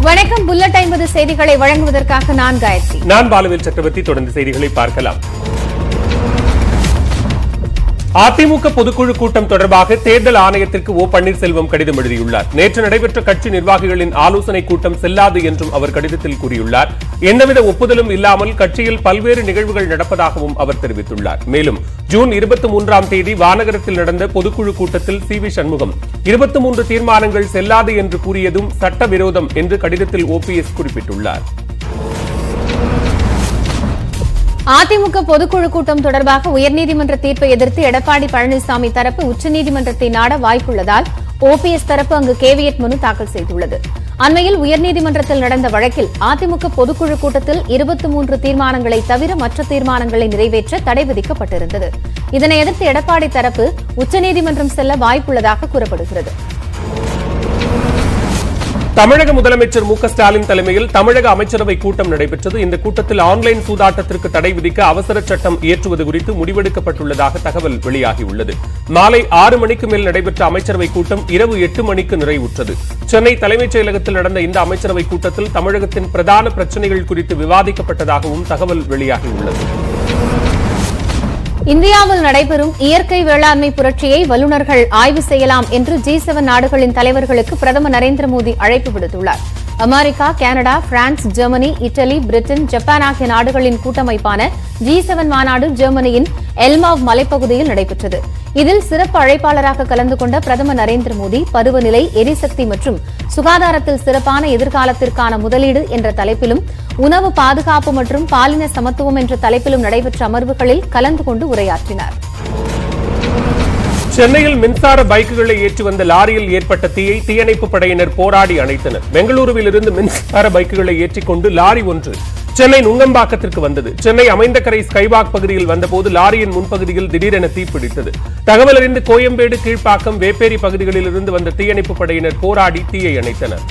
வணக்கம் புல்லட் ஐம்பது செய்திகளை வழங்குவதற்காக நான் காயத்ரி நான் பாலுவேல் சக்கரவர்த்தி தொடர்ந்து செய்திகளை பார்க்கலாம் அதிமுக பொதுக்குழு கூட்டம் தொடர்பாக தேர்தல் ஆணையத்திற்கு ஓ பன்னீர்செல்வம் கடிதம் எழுதியுள்ளார் நேற்று நடைபெற்ற கட்சி நிர்வாகிகளின் ஆலோசனை கூட்டம் செல்லாது என்றும் அவர் கடிதத்தில் கூறியுள்ளார் எந்தவித ஒப்புதலும் இல்லாமல் கட்சியில் பல்வேறு நிகழ்வுகள் நடப்பதாகவும் அவர் தெரிவித்துள்ளார் மேலும் ஜூன் இருபத்தி மூன்றாம் தேதி வானகரத்தில் நடந்த பொதுக்குழு கூட்டத்தில் சி வி சண்முகம் இருபத்தி மூன்று தீர்மானங்கள் செல்லாது என்று கூறியதும் சட்டவிரோதம் என்று கடிதத்தில் ஓபிஎஸ் குறிப்பிட்டுள்ளார் அதிமுக பொதுக்குழு கூட்டம் தொடர்பாக உயர்நீதிமன்ற தீர்ப்பை எதிர்த்து எடப்பாடி பழனிசாமி தரப்பு உச்சநீதிமன்றத்தை நாட வாய்ப்புள்ளதால் ஓபிஎஸ் தரப்பு அங்கு கேவியட் மனு தாக்கல் செய்துள்ளது அண்மையில் உயர்நீதிமன்றத்தில் நடந்த வழக்கில் அதிமுக பொதுக்குழு கூட்டத்தில் இருபத்தி மூன்று தீர்மானங்களை தவிர மற்ற தீர்மானங்களை நிறைவேற்ற தடை விதிக்கப்பட்டிருந்தது இதனை எதிர்த்து எடப்பாடி தரப்பு உச்சநீதிமன்றம் செல்ல வாய்ப்புள்ளதாக கூறப்படுகிறது தமிழக முதலமைச்சர் மு க ஸ்டாலின் தலைமையில் தமிழக அமைச்சரவை கூட்டம் நடைபெற்றது இந்த கூட்டத்தில் ஆன்லைன் சூதாட்டத்திற்கு தடை விதிக்க அவசர சட்டம் இயற்றுவது குறித்து முடிவெடுக்கப்பட்டுள்ளதாக தகவல் வெளியாகியுள்ளது மாலை ஆறு மணிக்கு மேல் நடைபெற்ற அமைச்சரவை கூட்டம் இரவு எட்டு மணிக்கு நிறைவுற்றது சென்னை தலைமைச் செயலகத்தில் நடந்த இந்த அமைச்சரவை கூட்டத்தில் தமிழகத்தின் பிரதான பிரச்சனைகள் குறித்து விவாதிக்கப்பட்டதாகவும் தகவல் வெளியாகியுள்ளது இந்தியாவில் நடைபெறும் இயற்கை வேளாண்மை புரட்சியை வல்லுநர்கள் ஆய்வு செய்யலாம் என்று ஜி செவன் நாடுகளின் தலைவர்களுக்கு பிரதமர் நரேந்திர மோடி அழைப்பு விடுத்துள்ளார் America Canada France Germany Italy Britain Japan ஆகிய நாடுகளின் கூட்டமைப்பான ஜி செவன் மாநாடு ஜெர்மனியின் எல்மாவ் மலைப்பகுதியில் நடைபெற்றது இதில் சிறப்பு அழைப்பாளராக கலந்து கொண்ட பிரதமர் நரேந்திர மோடி பருவநிலை எரிசக்தி மற்றும் சுகாதாரத்தில் சிறப்பான எதிர்காலத்திற்கான முதலீடு என்ற தலைப்பிலும் உணவு பாதுகாப்பு மற்றும் பாலின சமத்துவம் என்ற தலைப்பிலும் நடைபெற்ற அமர்வுகளில் கலந்து கொண்டு உரையாற்றினார் சென்னையில் மின்சார பைக்குகளை ஏற்றி வந்த லாரியில் ஏற்பட்ட தீயை தீயணைப்பு படையினர் போராடி அணைத்தனர் பெங்களூருவில் இருந்து மின்சார பைக்குகளை ஏற்றிக் கொண்டு லாரி ஒன்று சென்னை நுங்கம்பாக்கத்திற்கு வந்தது சென்னை அமைந்தகரை ஸ்கைவாக் பகுதியில் வந்தபோது லாரியின் முன்பகுதியில் திடீரென தீப்பிடித்தது தகவல் அறிந்து கோயம்பேடு கீழ்ப்பாக்கம் வேப்பேரி பகுதிகளில் இருந்து வந்த தீயணைப்பு படையினர் போராடி தீயை அணைத்தனர்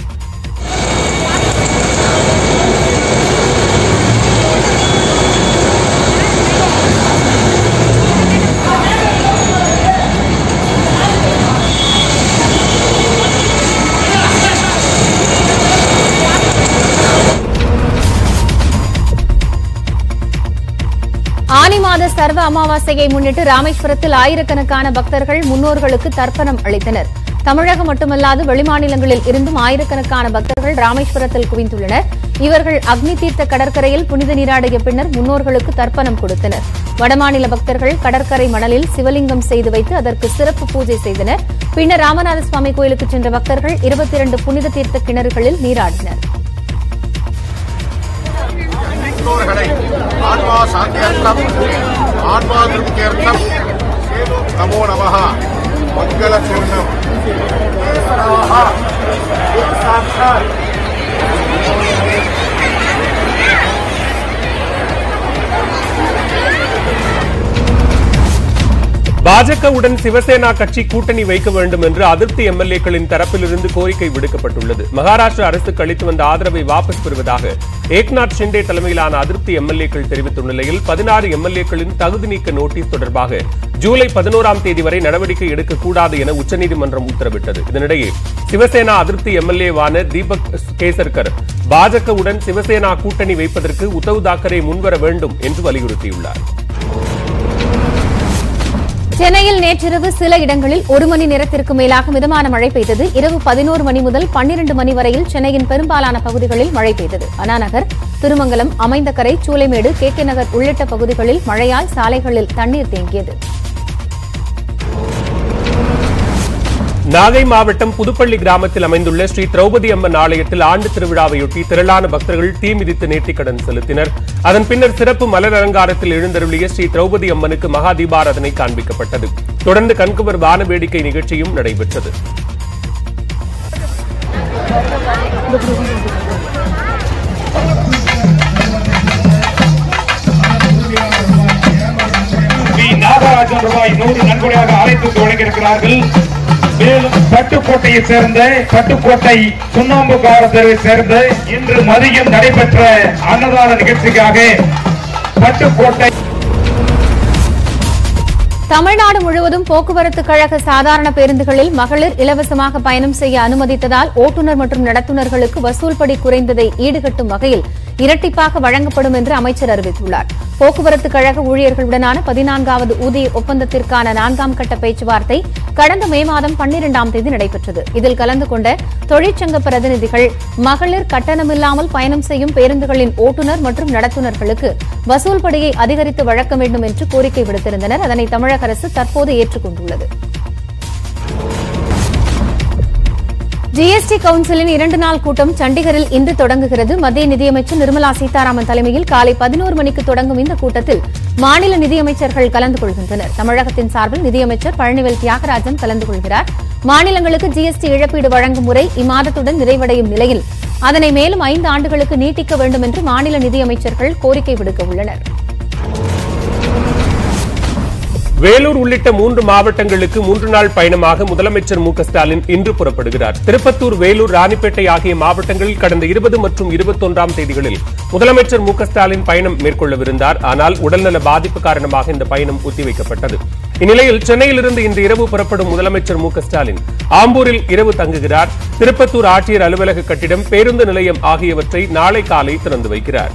ஆனி மாத சர்வ அமாவாசையை முன்னிட்டு ராமேஸ்வரத்தில் ஆயிரக்கணக்கான பக்தர்கள் முன்னோர்களுக்கு தர்ப்பணம் அளித்தனர் தமிழகம் மட்டுமல்லாது வெளிமாநிலங்களில் இருந்தும் ஆயிரக்கணக்கான பக்தர்கள் ராமேஸ்வரத்தில் குவிந்துள்ளனர் இவர்கள் அக்னி தீர்த்த கடற்கரையில் புனித நீராடிய பின்னர் முன்னோர்களுக்கு தர்ப்பணம் கொடுத்தனர் வடமாநில பக்தர்கள் கடற்கரை மணலில் சிவலிங்கம் செய்து வைத்து அதற்கு சிறப்பு பூஜை செய்தனர் பின்னர் ராமநாத சுவாமி கோயிலுக்கு சென்ற பக்தர்கள் இருபத்தி இரண்டு புனித தீர்த்த கிணறுகளில் நீராடினர் முன்னோர்களை ஆன்மா சாந்தியர்த்தம் ஆன்மா திருப்தியர்த்தம் நமோ நமः மங்கள சின்னம் சாட்சாத் பாஜகவுடன் சிவசேனா கட்சி கூட்டணி வைக்க வேண்டும் என்று அதிருப்தி எம்எல்ஏக்களின் தரப்பிலிருந்து கோரிக்கை விடுக்கப்பட்டுள்ளது மகாராஷ்டிரா அரசுக்கு அளித்து வந்த ஆதரவை வாபஸ் பெறுவதாக ஏக்நாத் ஷிண்டே தலைமையிலான அதிருப்தி எம்எல்ஏக்கள் தெரிவித்துள்ள நிலையில் பதினாறு எம்எல்ஏக்களின் தகுதி நீக்க நோட்டீஸ் தொடர்பாக ஜூலை பதினோராம் தேதி வரை நடவடிக்கை எடுக்கக்கூடாது என உச்சநீதிமன்றம் உத்தரவிட்டது இதனிடையே சிவசேனா அதிருப்தி எம்எல்ஏவான தீபக் கேசர்கர் பாஜகவுடன் சிவசேனா கூட்டணி வைப்பதற்கு உத்தவ் தாக்கரே முன்வர வேண்டும் என்று வலியுறுத்தியுள்ளார் சென்னையில் நேற்றிரவு சில இடங்களில் ஒரு மணி நேரத்திற்கு மேலாக மிதமான மழை பெய்தது இரவு பதினோரு மணி முதல் பன்னிரண்டு மணி வரையில் சென்னையின் பெரும்பாலான பகுதிகளில் மழை பெய்தது அண்ணாநகர் திருமங்கலம் அமைந்தகரை சூளைமேடு கே கே நகர் உள்ளிட்ட பகுதிகளில் மழையால் சாலைகளில் தண்ணீர் தேங்கியது நாகை மாவட்டம் புதுப்பள்ளி கிராமத்தில் அமைந்துள்ள ஸ்ரீ திரௌபதி அம்மன் ஆலயத்தில் ஆண்டு திருவிழாவையொட்டி திரளான பக்தர்கள் தீ மிதித்து நேர்த்திக்கடன் செலுத்தினர் அதன் பின்னர் சிறப்பு மலர் அலங்காரத்தில் எழுந்தருளிய ஸ்ரீ திரௌபதி அம்மனுக்கு மகா தீபாராதனை காண்பிக்கப்பட்டது தொடர்ந்து கண்குவர் வான வேடிக்கை நிகழ்ச்சியும் நடைபெற்றது பி நாகராஜன் ரூபாய் நூறு நன்கொடையாக அழைத்து வழங்கியிருக்கிறார்கள் மேலும் பட்டுக்கோட்டையை சேர்ந்த பட்டுக்கோட்டை சுண்ணாம்பு காரத்தை சேர்ந்த இன்று மதியம் நடைபெற்ற அன்னதான நிகழ்ச்சிக்காக பட்டுக்கோட்டை தமிழ்நாடு முழுவதும் போக்குவரத்து கழக சாதாரண பேருந்துகளில் மகளிர் இலவசமாக பயணம் செய்ய அனுமதித்ததால் ஓட்டுநர் மற்றும் நடத்துனர்களுக்கு வசூல்படி குறைந்ததை ஈடுகட்டும் வகையில் இரட்டிப்பாக வழங்கப்படும் என்று அமைச்சர் அறிவித்துள்ளார் போக்குவரத்து கழக ஊழியர்களுடனான பதினான்காவது ஊதிய ஒப்பந்தத்திற்கான நான்காம் கட்ட பேச்சுவார்த்தை கடந்த மே மாதம் பன்னிரண்டாம் தேதி நடைபெற்றது இதில் கலந்து கொண்ட தொழிற்சங்க பிரதிநிதிகள் மகளிர் கட்டணமில்லாமல் பயணம் செய்யும் பேருந்துகளின் ஓட்டுநர் மற்றும் நடத்துனர்களுக்கு வசூல்படியை அதிகரித்து வழங்க வேண்டும் என்று கோரிக்கை விடுத்திருந்தனர் அதனை தமிழக அரசு தற்போது ஏற்றுக்கொண்டுள்ளது ஜிஎஸ்டி கவுன்சிலின் இரண்டு நாள் கூட்டம் சண்டிகரில் இன்று தொடங்குகிறது மத்திய நிதியமைச்சர் நிர்மலா சீதாராமன் தலைமையில் காலை பதினோரு மணிக்கு தொடங்கும் இந்த கூட்டத்தில் மாநில நிதியமைச்சர்கள் கலந்து கொள்கின்றனர் தமிழகத்தின் சார்பில் நிதியமைச்சர் பழனிவேல் தியாகராஜன் கலந்து கொள்கிறார் மாநிலங்களுக்கு ஜிஎஸ்டி இழப்பீடு வழங்கும் முறை இம்மாதத்துடன் நிறைவடையும் நிலையில் அதனை மேலும் ஐந்து ஆண்டுகளுக்கு நீட்டிக்க வேண்டும் என்று மாநில நிதியமைச்சர்கள் கோரிக்கை விடுக்க உள்ளனர் வேலூர் உள்ளிட்ட மூன்று மாவட்டங்களுக்கு மூன்று நாள் பயணமாக முதலமைச்சர் மு க ஸ்டாலின் இன்று புறப்படுகிறார் திருப்பத்தூர் வேலூர் ராணிப்பேட்டை ஆகிய மாவட்டங்களில் கடந்த இருபது மற்றும் இருபத்தொன்றாம் தேதிகளில் முதலமைச்சர் மு க ஸ்டாலின் பயணம் மேற்கொள்ளவிருந்தார் ஆனால் உடல்நல பாதிப்பு காரணமாக இந்த பயணம் ஒத்திவைக்கப்பட்டது இந்நிலையில் சென்னையிலிருந்து இன்று இரவு புறப்படும் முதலமைச்சர் மு க ஸ்டாலின் ஆம்பூரில் இரவு தங்குகிறார் திருப்பத்தூர் ஆட்சியர் அலுவலக கட்டிடம் பேருந்து நிலையம் ஆகியவற்றை நாளை காலை திறந்து வைக்கிறார்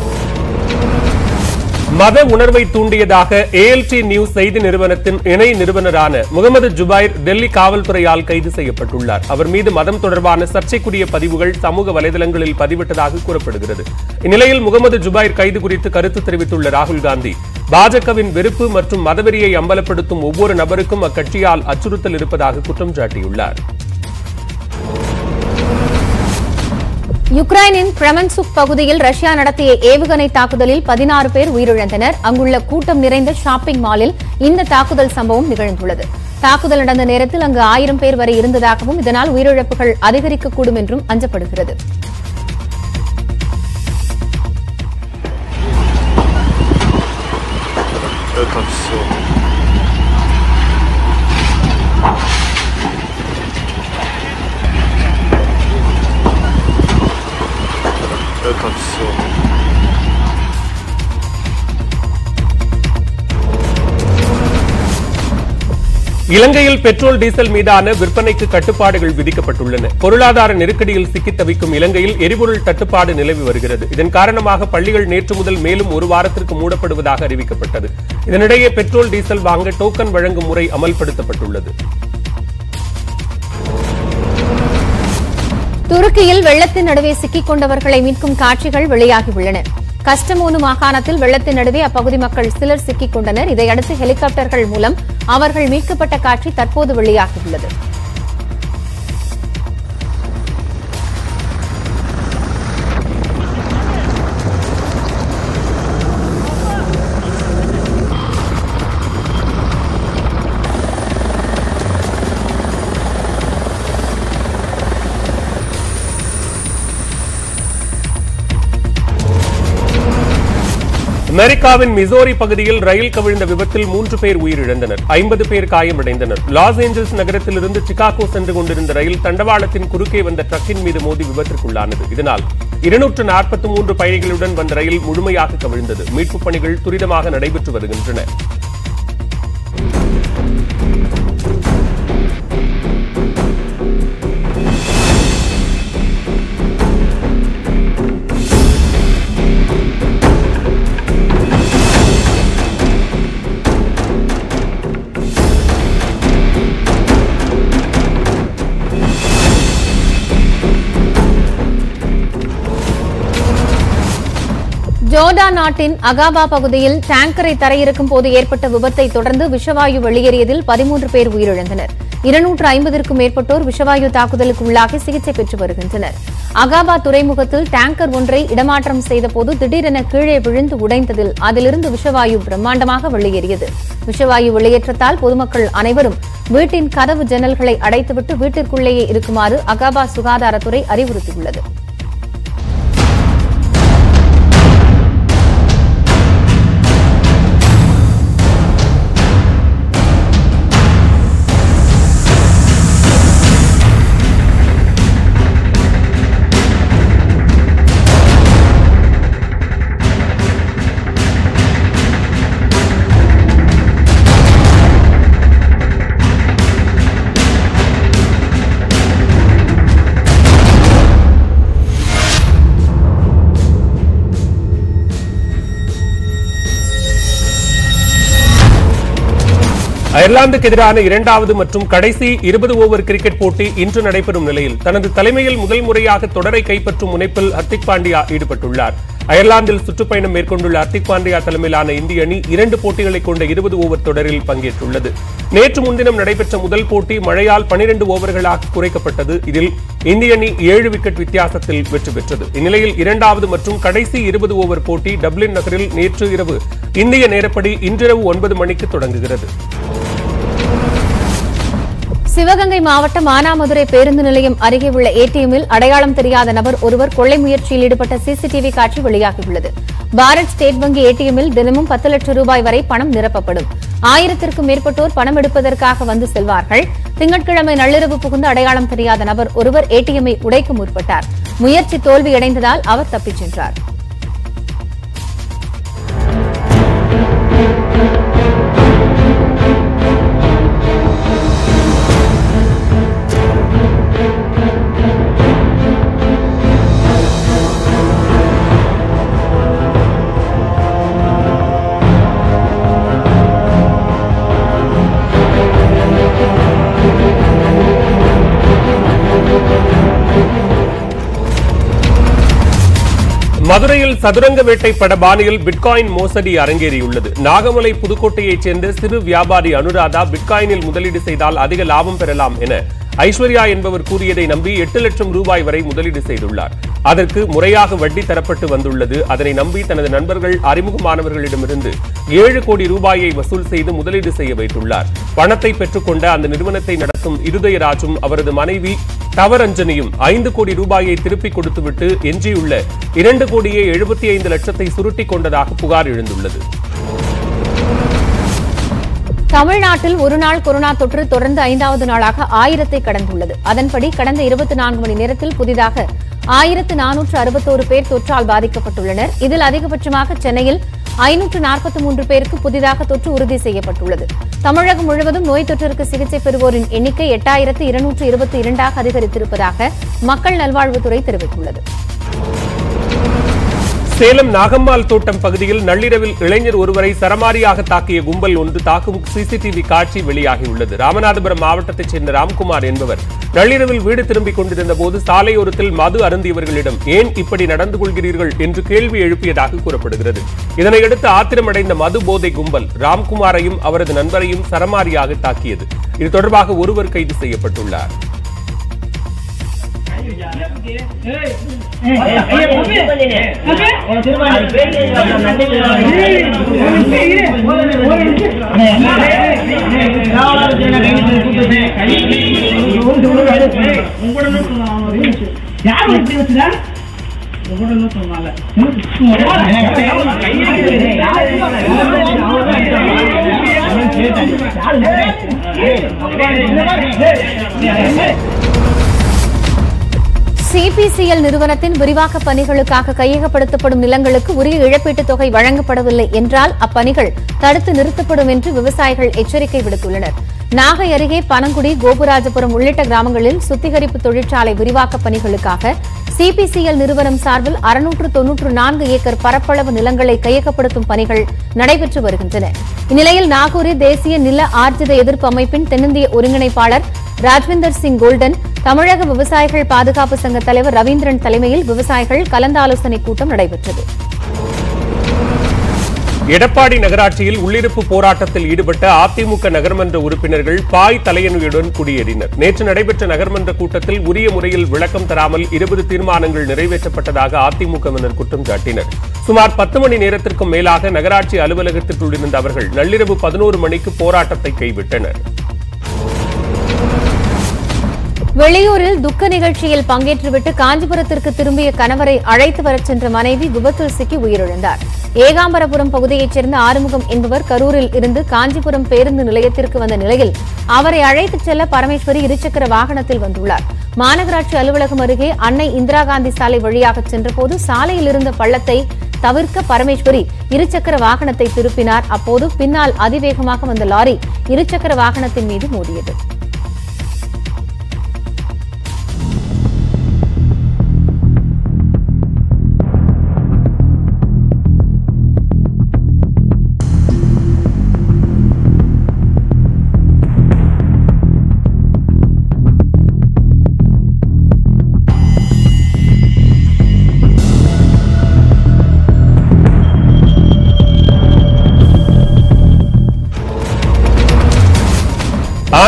மத உணர்வை தூண்டியதாக ஏஎல்டி நியூஸ் செய்தி நிறுவனத்தின் இணை நிறுவனரான முகமது ஜுபைர் டெல்லி காவல்துறையால் கைது செய்யப்பட்டுள்ளார் அவர் மீது மதம் தொடர்பான சர்ச்சைக்குரிய பதிவுகள் சமூக வலைதளங்களில் பதிவிட்டதாக கூறப்படுகிறது இந்நிலையில் முகமது ஜுபைர் கைது குறித்து கருத்து தெரிவித்துள்ள ராகுல் காந்தி பாஜகவின் வெறுப்பு மற்றும் மதவெறியை அம்பலப்படுத்தும் ஒவ்வொரு நபருக்கும் அக்கட்சியால் அச்சுறுத்தல் இருப்பதாக குற்றம் சாட்டியுள்ளார் யுக்ரைனின் கிரெமன்சுக் பகுதியில் ரஷ்யா நடத்திய ஏவுகணை தாக்குதலில் பதினாறு பேர் உயிரிழந்தனர் அங்குள்ள கூட்டம் நிறைந்த ஷாப்பிங் மாலில் இந்த தாக்குதல் சம்பவம் நிகழ்ந்துள்ளது தாக்குதல் நடந்த நேரத்தில் அங்கு ஆயிரம் பேர் வரை இருந்ததாகவும் இதனால் உயிரிழப்புகள் அதிகரிக்கக்கூடும் என்றும் அஞ்சப்படுகிறது Это все. Это все. இலங்கையில் பெட்ரோல் டீசல் மீதான விற்பனைக்கு கட்டுப்பாடுகள் விதிக்கப்பட்டுள்ளன பொருளாதார நெருக்கடியில் சிக்கித் தவிக்கும் இலங்கையில் எரிபொருள் தட்டுப்பாடு நிலவி வருகிறது இதன் காரணமாக பள்ளிகள் நேற்று முதல் மேலும் ஒரு வாரத்திற்கு மூடப்படுவதாக அறிவிக்கப்பட்டது இதனிடையே பெட்ரோல் டீசல் வாங்க டோக்கன் வழங்கும் முறை அமல்படுத்தப்பட்டுள்ளது துருக்கியில் வெள்ளத்தின் நடுவே சிக்கிக் கொண்டவர்களை மீட்கும் காட்சிகள் வெளியாகியுள்ளன கஸ்டமோனு மாகாணத்தில் வெள்ளத்தின் நடுவே அப்பகுதி மக்கள் சிலர் சிக்கிக் கொண்டனர் இதையடுத்து ஹெலிகாப்டர்கள் மூலம் அவர்கள் மீட்கப்பட்ட காட்சி தற்போது வெளியாகியுள்ளது அமெரிக்காவின் மிசோரி பகுதியில் ரயில் கவிழ்ந்த விபத்தில் மூன்று பேர் உயிரிழந்தனர் ஐம்பது பேர் காயமடைந்தனர் லாஸ் ஏஞ்சல்ஸ் நகரத்திலிருந்து சிகாகோ சென்று கொண்டிருந்த ரயில் தண்டவாளத்தின் குறுக்கே வந்த ட்ரக்கின் மீது மோதி விபத்திற்குள்ளானது இதனால் இருநூற்று நாற்பத்தி மூன்று பயணிகளுடன் வந்த ரயில் முழுமையாக கவிழ்ந்தது மீட்புப் பணிகள் துரிதமாக நடைபெற்று வருகின்றன ஜோர்டான் நாட்டின் அகாபா பகுதியில் டேங்கரை தரையிறக்கும் போது ஏற்பட்ட விபத்தை தொடர்ந்து விஷவாயு வெளியேறியதில் பதிமூன்று பேர் உயிரிழந்தனர் இருநூற்று ஐம்பதற்கும் மேற்பட்டோர் விஷவாயு தாக்குதலுக்கு உள்ளாகி சிகிச்சை பெற்று வருகின்றனர் அகாபா துறைமுகத்தில் டேங்கர் ஒன்றை இடமாற்றம் செய்தபோது திடீரென கீழே விழுந்து உடைந்ததில் அதிலிருந்து விஷவாயு பிரம்மாண்டமாக வெளியேறியது விஷவாயு வெளியேற்றத்தால் பொதுமக்கள் அனைவரும் வீட்டின் கதவு ஜன்னல்களை அடைத்துவிட்டு வீட்டிற்குள்ளேயே இருக்குமாறு அகாபா சுகாதாரத்துறை அறிவுறுத்தியுள்ளது அயர்லாந்துக்கு எதிரான இரண்டாவது மற்றும் கடைசி இருபது ஓவர் கிரிக்கெட் போட்டி இன்று நடைபெறும் நிலையில் தனது தலைமையில் முதல் முறையாக தொடரை கைப்பற்றும் முனைப்பில் ஹர்திக் பாண்டியா ஈடுபட்டுள்ளார் அயர்லாந்தில் சுற்றுப்பயணம் மேற்கொண்டுள்ள ஹர்திக் பாண்டியா தலைமையிலான இந்திய அணி இரண்டு போட்டிகளை கொண்ட இருபது ஓவர் தொடரில் பங்கேற்றுள்ளது நேற்று முன்தினம் நடைபெற்ற முதல் போட்டி மழையால் பனிரெண்டு ஓவர்களாக குறைக்கப்பட்டது இதில் இந்திய அணி ஏழு விக்கெட் வித்தியாசத்தில் வெற்றி பெற்றது இந்நிலையில் இரண்டாவது மற்றும் கடைசி இருபது ஓவர் போட்டி டப்ளின் நகரில் நேற்று இரவு இந்திய நேரப்படி இன்றிரவு ஒன்பது மணிக்கு தொடங்குகிறது சிவகங்கை மாவட்டம் மானாமதுரை பேருந்து நிலையம் அருகே உள்ள ஏடிஎம்மில் அடையாளம் தெரியாத நபர் ஒருவர் கொள்ளை முயற்சியில் ஈடுபட்ட சிசிடிவி காட்சி வெளியாகியுள்ளது பாரத் ஸ்டேட் வங்கி ஏடிஎம்மில் தினமும் பத்து லட்சம் ரூபாய் வரை பணம் நிரப்பப்படும் ஆயிரத்திற்கும் மேற்பட்டோர் பணம் எடுப்பதற்காக வந்து செல்வார்கள் திங்கட்கிழமை நள்ளிரவு புகுந்து அடையாளம் தெரியாத நபர் ஒருவர் ஏடிஎம்மை உடைக்க முற்பட்டார் முயற்சி தோல்வியடைந்ததால் அவர் தப்பிச் சென்றார் மதுரையில் சதுரங்க வேட்டை பட பாணியில் பிட்காயின் மோசடி அரங்கேறியுள்ளது நாகமலை புதுக்கோட்டையைச் சேர்ந்த சிறு வியாபாரி அனுராதா பிட்காயினில் முதலீடு செய்தால் அதிக லாபம் பெறலாம் என ஐஸ்வர்யா என்பவர் கூறியதை நம்பி எட்டு லட்சம் ரூபாய் வரை முதலீடு செய்துள்ளார் அதற்கு முறையாக வட்டி தரப்பட்டு வந்துள்ளது அதனை நம்பி தனது நண்பர்கள் அறிமுகமானவர்களிடமிருந்து ஏழு கோடி ரூபாயை வசூல் செய்து முதலீடு செய்ய வைத்துள்ளார் பணத்தை பெற்றுக்கொண்ட அந்த நிறுவனத்தை நடத்தும் இருதயராஜும் அவரது மனைவி தவரஞ்சனியும் ஐந்து கோடி ரூபாயை திருப்பிக் கொடுத்துவிட்டு எஞ்சியுள்ள இரண்டு கோடியே எழுபத்தி ஐந்து லட்சத்தை சுருட்டிக் கொண்டதாக புகார் எழுந்துள்ளது தமிழ்நாட்டில் ஒருநாள் கொரோனா தொற்று தொடர்ந்து ஐந்தாவது நாளாக ஆயிரத்தை கடந்துள்ளது அதன்படி கடந்த இருபத்தி நான்கு மணி நேரத்தில் புதிதாக ஆயிரத்து நானூற்று அறுபத்தோரு பேர் தொற்றால் பாதிக்கப்பட்டுள்ளனர் இதில் அதிகபட்சமாக சென்னையில் ஐநூற்று நாற்பத்தி மூன்று பேருக்கு புதிதாக தொற்று உறுதி செய்யப்பட்டுள்ளது தமிழகம் முழுவதும் நோய் தொற்றிற்கு சிகிச்சை பெறுவோரின் எண்ணிக்கை எட்டாயிரத்து இருநூற்று இருபத்தி இரண்டாக அதிகரித்திருப்பதாக மக்கள் நல்வாழ்வுத்துறை தெரிவித்துள்ளது சேலம் நாகம்மாள் தோட்டம் பகுதியில் நள்ளிரவில் இளைஞர் ஒருவரை சரமாரியாக தாக்கிய கும்பல் ஒன்று தாக்கும் சிசிடிவி காட்சி வெளியாகியுள்ளது ராமநாதபுரம் மாவட்டத்தைச் சேர்ந்த ராம்குமார் என்பவர் நள்ளிரவில் வீடு திரும்பிக் கொண்டிருந்த போது சாலையோரத்தில் மது அருந்தியவர்களிடம் ஏன் இப்படி நடந்து கொள்கிறீர்கள் என்று கேள்வி எழுப்பியதாக கூறப்படுகிறது இதனையடுத்து ஆத்திரமடைந்த மது போதை கும்பல் ராம்குமாரையும் அவரது நண்பரையும் சரமாரியாக தாக்கியது இது தொடர்பாக ஒருவர் கைது செய்யப்பட்டுள்ளார் சிபிசிஎல் நிறுவனத்தின் விரிவாக்க பணிகளுக்காக கையகப்படுத்தப்படும் நிலங்களுக்கு உரிய இழப்பீட்டுத் தொகை வழங்கப்படவில்லை என்றால் அப்பணிகள் தடுத்து நிறுத்தப்படும் என்று விவசாயிகள் எச்சரிக்கை விடுத்துள்ளனர் நாகை அருகே பனங்குடி கோபுராஜபுரம் உள்ளிட்ட கிராமங்களில் சுத்திகரிப்பு தொழிற்சாலை விரிவாக்க பணிகளுக்காக சிபிசிஎல் நிறுவனம் சார்பில் அறுநூற்று தொன்னூற்று நான்கு ஏக்கர் பரப்பளவு நிலங்களை கையகப்படுத்தும் பணிகள் நடைபெற்று வருகின்றன இந்நிலையில் நாகூரில் தேசிய நில ஆர்ஜித எதிர்ப்பு அமைப்பின் தென்னிந்திய ஒருங்கிணைப்பாளர் ராஜ்விந்தர் சிங் கோல்டன் தமிழக விவசாயிகள் பாதுகாப்பு சங்க தலைவர் ரவீந்திரன் தலைமையில் விவசாயிகள் கலந்தாலோசனை கூட்டம் நடைபெற்றது எடப்பாடி நகராட்சியில் உள்ளிருப்பு போராட்டத்தில் ஈடுபட்ட அதிமுக நகர்மன்ற உறுப்பினர்கள் பாய் தலையணியுடன் குடியேறினர் நேற்று நடைபெற்ற நகர்மன்ற கூட்டத்தில் உரிய முறையில் விளக்கம் தராமல் இருபது தீர்மானங்கள் நிறைவேற்றப்பட்டதாக அதிமுகவினர் குற்றம் சாட்டினர் சுமார் பத்து மணி நேரத்திற்கும் மேலாக நகராட்சி அலுவலகத்திற்குள் இருந்த அவர்கள் நள்ளிரவு பதினோரு மணிக்கு போராட்டத்தை கைவிட்டனர் வெளியூரில் துக்க நிகழ்ச்சியில் பங்கேற்றுவிட்டு காஞ்சிபுரத்திற்கு திரும்பிய கணவரை அழைத்து வரச் சென்ற மனைவி விபத்தில் சிக்கி உயிரிழந்தார் ஏகாம்பரபுரம் பகுதியைச் சேர்ந்த ஆறுமுகம் என்பவர் கரூரில் இருந்து காஞ்சிபுரம் பேருந்து நிலையத்திற்கு வந்த நிலையில் அவரை அழைத்துச் செல்ல பரமேஸ்வரி இருசக்கர வாகனத்தில் வந்துள்ளார் மாநகராட்சி அலுவலகம் அருகே அன்னை இந்திரா காந்தி சாலை வழியாக சென்றபோது சாலையில் இருந்த பள்ளத்தை தவிர்க்க பரமேஸ்வரி இருசக்கர வாகனத்தை திருப்பினார் அப்போது பின்னால் அதிவேகமாக வந்த லாரி இருசக்கர வாகனத்தின் மீது மோதியது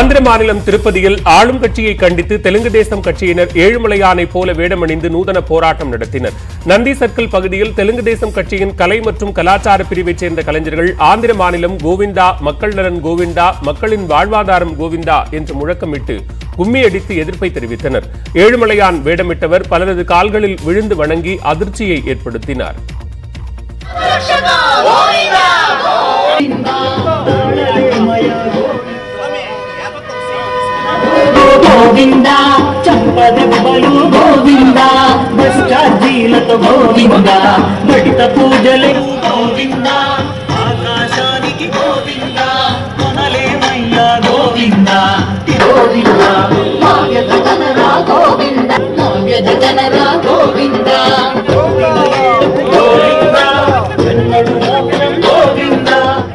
ஆந்திர மாநிலம் திருப்பதியில் ஆளும் கட்சியை கண்டித்து தெலுங்கு தேசம் கட்சியினர் ஏழுமலையானை போல வேடமணிந்து நூதன போராட்டம் நடத்தினர் நந்தி சர்க்கிள் பகுதியில் தெலுங்கு தேசம் கட்சியின் கலை மற்றும் கலாச்சார பிரிவைச் சேர்ந்த கலைஞர்கள் ஆந்திர மாநிலம் கோவிந்தா மக்கள் நலன் கோவிந்தா மக்களின் வாழ்வாதாரம் கோவிந்தா என்று முழக்கமிட்டு கும்மி அடித்து எதிர்ப்பை தெரிவித்தனர் ஏழுமலையான் வேடமிட்டவர் பலரது கால்களில் விழுந்து வணங்கி அதிர்ச்சியை ஏற்படுத்தினார் గోవింద చంపదెబ్బలు గోవింద భ్రష్టాజీలతో గోవింద గడిత పూజలే గోవింద ఆకాశానికి గోవింద మనలేమయ్యా గోవింద గోవింద గోవింద గోవింద గోవింద ఎన్నడు మోక్షం గోవింద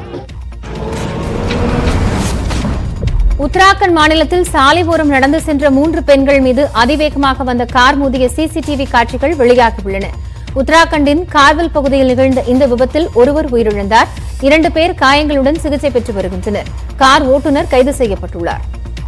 உத்தராகண்ட் மாநிலத்தில் சாலைபோரம் நடந்து சென்ற மூன்று பெண்கள் மீது அதிவேகமாக வந்த கார் மோதிய சிசிடிவி காட்சிகள் வெளியாகியுள்ளன உத்தராகண்டின் கார்வல் பகுதியில் நிகழ்ந்த இந்த விபத்தில் ஒருவர் உயிரிழந்தார் இரண்டு பேர் காயங்களுடன் சிகிச்சை பெற்று வருகின்றனர் கார் ஓட்டுநர் கைது செய்யப்பட்டுள்ளார்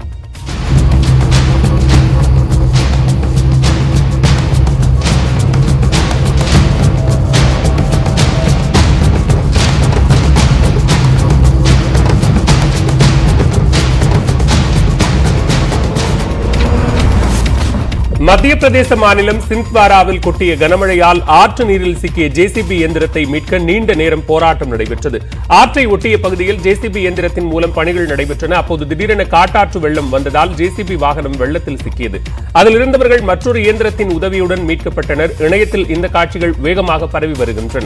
மத்திய பிரதேச மாநிலம் சிந்த்வாராவில் கொட்டிய கனமழையால் ஆற்று நீரில் சிக்கிய ஜேசிபி இயந்திரத்தை மீட்க நீண்ட நேரம் போராட்டம் நடைபெற்றது ஆற்றை ஒட்டிய பகுதியில் ஜேசிபி இயந்திரத்தின் மூலம் பணிகள் நடைபெற்றன அப்போது திடீரென காட்டாற்று வெள்ளம் வந்ததால் ஜேசிபி வாகனம் வெள்ளத்தில் சிக்கியது அதில் இருந்தவர்கள் மற்றொரு இயந்திரத்தின் உதவியுடன் மீட்கப்பட்டனர் இணையத்தில் இந்த காட்சிகள் வேகமாக பரவி வருகின்றன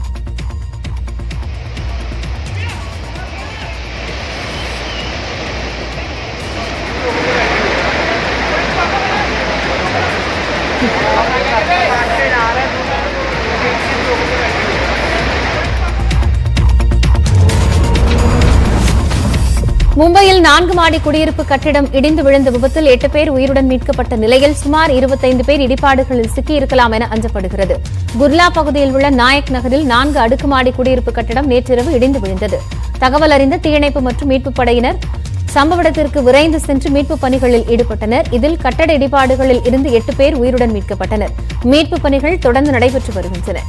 மும்பையில் நான்கு மாடி குடியிருப்பு கட்டிடம் இடிந்து விழுந்த விபத்தில் எட்டு பேர் உயிருடன் மீட்கப்பட்ட நிலையில் சுமார் இருபத்தைந்து பேர் இடிபாடுகளில் சிக்கியிருக்கலாம் என அஞ்சப்படுகிறது குர்லா பகுதியில் உள்ள நாயக் நகரில் நான்கு அடுக்குமாடி குடியிருப்பு கட்டிடம் நேற்றிரவு இடிந்து விழுந்தது தகவல் அறிந்த தீயணைப்பு மற்றும் மீட்புப் படையினர் சம்பவ இடத்திற்கு விரைந்து சென்று மீட்புப் பணிகளில் ஈடுபட்டனர் இதில் கட்டட இடிபாடுகளில் இருந்து எட்டு பேர் உயிருடன் மீட்கப்பட்டனர் மீட்புப் பணிகள் தொடர்ந்து நடைபெற்று வருகின்றன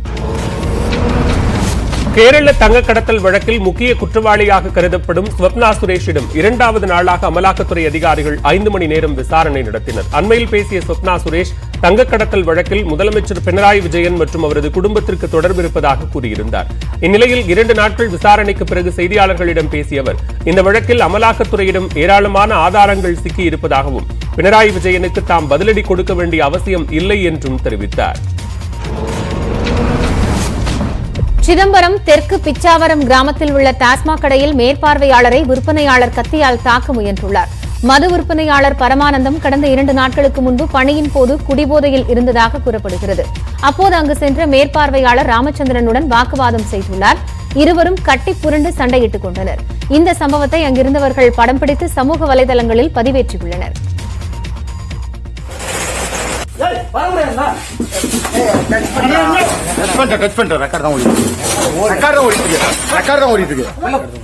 கேரள தங்க கடத்தல் வழக்கில் முக்கிய குற்றவாளியாக கருதப்படும் ஸ்வப்னா சுரேஷிடம் இரண்டாவது நாளாக அமலாக்கத்துறை அதிகாரிகள் ஐந்து மணி நேரம் விசாரணை நடத்தினர் அண்மையில் பேசிய ஸ்வப்னா சுரேஷ் தங்க கடத்தல் வழக்கில் முதலமைச்சர் பினராயி விஜயன் மற்றும் அவரது குடும்பத்திற்கு தொடர்பு இருப்பதாக கூறியிருந்தார் இந்நிலையில் இரண்டு நாட்கள் விசாரணைக்கு பிறகு செய்தியாளர்களிடம் பேசிய அவர் இந்த வழக்கில் அமலாக்கத்துறையிடம் ஏராளமான ஆதாரங்கள் சிக்கி இருப்பதாகவும் பினராயி விஜயனுக்கு தாம் பதிலடி கொடுக்க வேண்டிய அவசியம் இல்லை என்றும் தெரிவித்தார் சிதம்பரம் தெற்கு பிச்சாவரம் கிராமத்தில் உள்ள டாஸ்மாக் கடையில் மேற்பார்வையாளரை விற்பனையாளர் கத்தியால் தாக்க முயன்றுள்ளார் மது விற்பனையாளர் பரமானந்தம் கடந்த இரண்டு நாட்களுக்கு முன்பு பணியின் போது குடிபோதையில் இருந்ததாக கூறப்படுகிறது அப்போது அங்கு சென்ற மேற்பார்வையாளர் ராமச்சந்திரனுடன் வாக்குவாதம் செய்துள்ளார் இருவரும் கட்டி புரண்டு சண்டையிட்டுக் கொண்டனர் இந்த சம்பவத்தை அங்கிருந்தவர்கள் படம் பிடித்து சமூக வலைதளங்களில் பதிவேற்றியுள்ளனர் டச் பண்ணிட்டேன் டச் பண்ணிட்டேன் ரெக்கார்ட் தான் ஓடிட்டு ரெக்கார்ட் தான் ஓடிட்டு இருக்கு ரெக்கார்ட் தான் ஓடிட்டு இருக்கு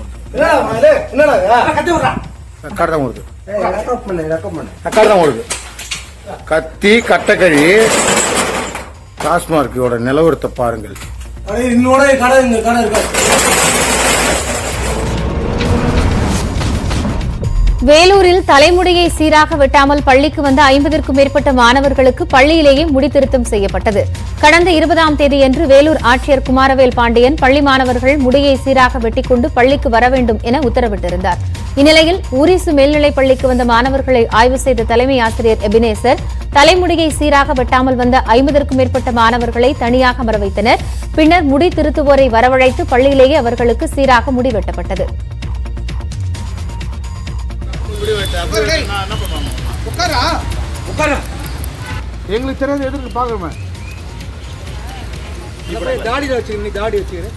ரெக்கார்ட் தான் ஓடுது ரெக்கார்ட் தான் ஓடுது கத்தி கட்டக்கழி டாஸ்மார்க்கோட நிலவரத்தை பாருங்கள் இன்னோட கடை இந்த கடை இருக்கா வேலூரில் தலைமுடியை சீராக வெட்டாமல் பள்ளிக்கு வந்த ஐம்பதற்கும் மேற்பட்ட மாணவர்களுக்கு பள்ளியிலேயே முடித்திருத்தம் செய்யப்பட்டது கடந்த இருபதாம் தேதியன்று வேலூர் ஆட்சியர் குமாரவேல் பாண்டியன் பள்ளி மாணவர்கள் முடியை சீராக வெட்டிக்கொண்டு பள்ளிக்கு வர வேண்டும் என உத்தரவிட்டிருந்தார் இந்நிலையில் ஊரிசு மேல்நிலைப் பள்ளிக்கு வந்த மாணவர்களை ஆய்வு செய்த தலைமை ஆசிரியர் எபினேசர் தலைமுடியை சீராக வெட்டாமல் வந்த ஐம்பதற்கும் மேற்பட்ட மாணவர்களை தனியாக அமர வைத்தனர் பின்னர் முடி திருத்துவோரை வரவழைத்து பள்ளியிலேயே அவர்களுக்கு சீராக முடி வெட்டப்பட்டது எங்களுக்கு தெரியாது எதுக்கு பாக்குறோமே தாடியில் வச்சுக்கிறேன் நீ தாடி வச்சுக்கிறேன்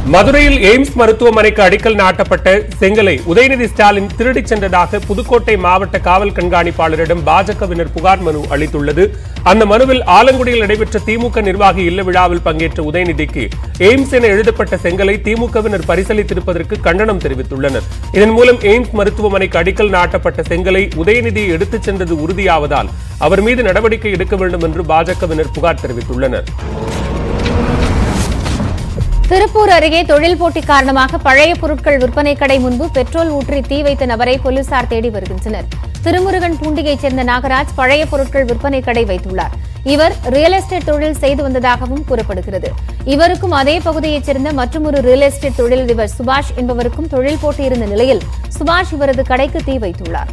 மதுரையில் எய்ம்ஸ் மருத்துவமனைக்கு அடிக்கல் நாட்டப்பட்ட செங்கலை உதயநிதி ஸ்டாலின் திருடிச் சென்றதாக புதுக்கோட்டை மாவட்ட காவல் கண்காணிப்பாளரிடம் பாஜகவினர் புகார் மனு அளித்துள்ளது அந்த மனுவில் ஆலங்குடியில் நடைபெற்ற திமுக நிர்வாகி இல்ல விழாவில் பங்கேற்ற உதயநிதிக்கு எய்ம்ஸ் என எழுதப்பட்ட செங்கலை திமுகவினர் பரிசீலித்திருப்பதற்கு கண்டனம் தெரிவித்துள்ளனர் இதன் மூலம் எய்ம்ஸ் மருத்துவமனைக்கு அடிக்கல் நாட்டப்பட்ட செங்கலை உதயநிதியை எடுத்துச் சென்றது உறுதியாவதால் அவர் மீது நடவடிக்கை எடுக்க வேண்டும் என்று பாஜகவினர் புகார் தெரிவித்துள்ளனர் திருப்பூர் அருகே தொழில் போட்டி காரணமாக பழைய பொருட்கள் விற்பனை கடை முன்பு பெட்ரோல் ஊற்றி தீ வைத்த நபரை போலீசார் தேடி வருகின்றனர் திருமுருகன் பூண்டியைச் சேர்ந்த நாகராஜ் பழைய பொருட்கள் விற்பனை கடை வைத்துள்ளார் இவர் ரியல் எஸ்டேட் தொழில் செய்து வந்ததாகவும் கூறப்படுகிறது இவருக்கும் அதே பகுதியைச் சேர்ந்த மற்றொரு ரியல் எஸ்டேட் தொழிலதிபர் சுபாஷ் என்பவருக்கும் தொழில் போட்டி இருந்த நிலையில் சுபாஷ் இவரது கடைக்கு தீ வைத்துள்ளார்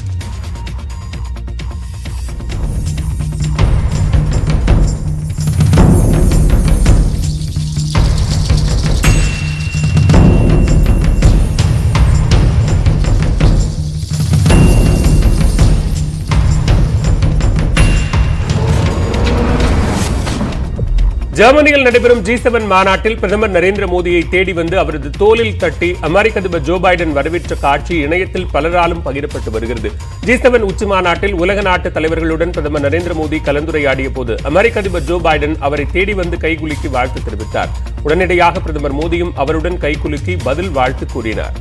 ஜெர்மனியில் நடைபெறும் ஜி செவன் மாநாட்டில் பிரதமர் நரேந்திர மோடியை தேடி வந்து அவரது தோளில் தட்டி அமெரிக்க அதிபர் ஜோ பைடன் வரவேற்ற காட்சி இணையத்தில் பலராலும் பகிரப்பட்டு வருகிறது ஜி செவன் உச்சி மாநாட்டில் உலக நாட்டு தலைவர்களுடன் பிரதமர் நரேந்திர மோடி கலந்துரையாடிய போது அமெரிக்க அதிபர் ஜோ பைடன் அவரை தேடி வந்து கைகுலுக்கி வாழ்த்து தெரிவித்தார் உடனடியாக பிரதமர் மோடியும் அவருடன் கைகுலுக்கி பதில் வாழ்த்து கூறினார்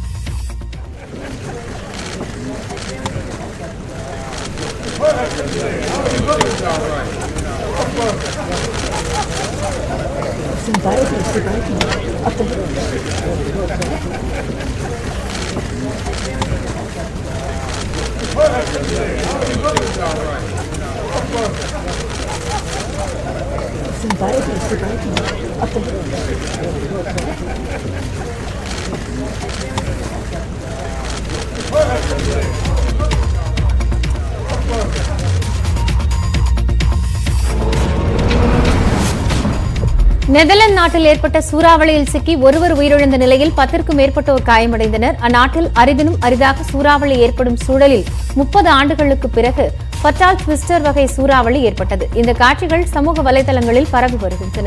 நெதர்லாந்து நாட்டில் ஏற்பட்ட சூறாவளியில் சிக்கி ஒருவர் உயிரிழந்த நிலையில் பத்திற்கும் மேற்பட்டோர் காயமடைந்தனர் அந்நாட்டில் அரிதினும் அரிதாக சூறாவளி ஏற்படும் சூழலில் முப்பது ஆண்டுகளுக்கு பிறகு பட்டால் ட்விஸ்டர் வகை சூறாவளி ஏற்பட்டது இந்த காட்சிகள் சமூக வலைதளங்களில் பரவி வருகின்றன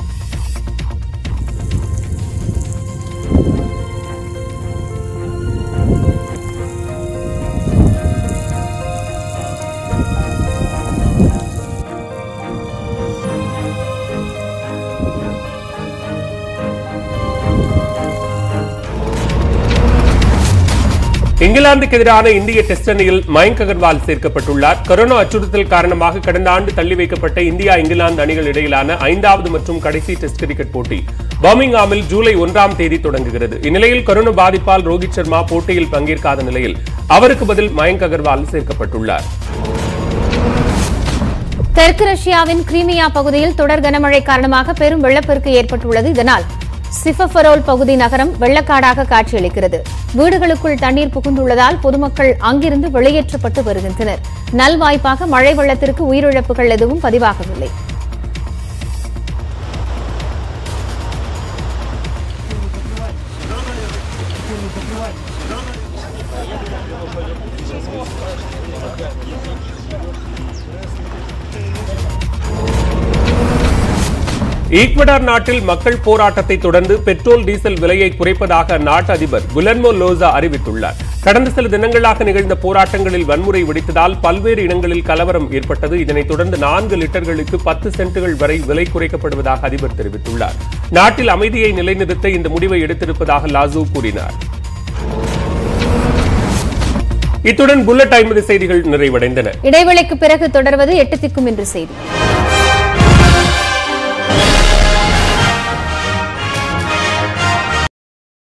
இங்கிலாந்துக்கு எதிரான இந்திய டெஸ்ட் அணியில் மயங்க் அகர்வால் சேர்க்கப்பட்டுள்ளார் கொரோனா அச்சுறுத்தல் காரணமாக கடந்த ஆண்டு தள்ளி வைக்கப்பட்ட இந்தியா இங்கிலாந்து அணிகள் இடையிலான ஐந்தாவது மற்றும் கடைசி டெஸ்ட் கிரிக்கெட் போட்டி பர்மிங்ஹாமில் ஜூலை ஒன்றாம் தேதி தொடங்குகிறது இந்நிலையில் கொரோனா பாதிப்பால் ரோஹித் சர்மா போட்டியில் பங்கேற்காத நிலையில் அவருக்கு பதில் மயங்க் அகர்வால் சேர்க்கப்பட்டுள்ளார் தெற்கு ரஷ்யாவின் கிரீமியா பகுதியில் தொடர் கனமழை காரணமாக பெரும் வெள்ளப்பெருக்கு ஏற்பட்டுள்ளது இதனால் சிஃபரோல் பகுதி நகரம் வெள்ளக்காடாக காட்சியளிக்கிறது வீடுகளுக்குள் தண்ணீர் புகுந்துள்ளதால் பொதுமக்கள் அங்கிருந்து வெளியேற்றப்பட்டு வருகின்றனர் நல்வாய்ப்பாக மழை வெள்ளத்திற்கு உயிரிழப்புகள் எதுவும் பதிவாகவில்லை ஈக்வடார் நாட்டில் மக்கள் போராட்டத்தை தொடர்ந்து பெட்ரோல் டீசல் விலையை குறைப்பதாக அந்நாட்டு அதிபர் குலன்மோ லோசா அறிவித்துள்ளார் கடந்த சில தினங்களாக நிகழ்ந்த போராட்டங்களில் வன்முறை வெடித்ததால் பல்வேறு இடங்களில் கலவரம் ஏற்பட்டது இதனைத் தொடர்ந்து நான்கு லிட்டர்களுக்கு பத்து சென்ட்டுகள் வரை விலை குறைக்கப்படுவதாக அதிபர் தெரிவித்துள்ளார் நாட்டில் அமைதியை நிலைநிறுத்த இந்த முடிவை எடுத்திருப்பதாக லாசு கூறினார் இத்துடன் புல்லட் ஐம்பது செய்திகள் நிறைவடைந்தன இடைவெளிக்கு பிறகு தொடர்வது எட்டு திக்கும் என்று செய்தி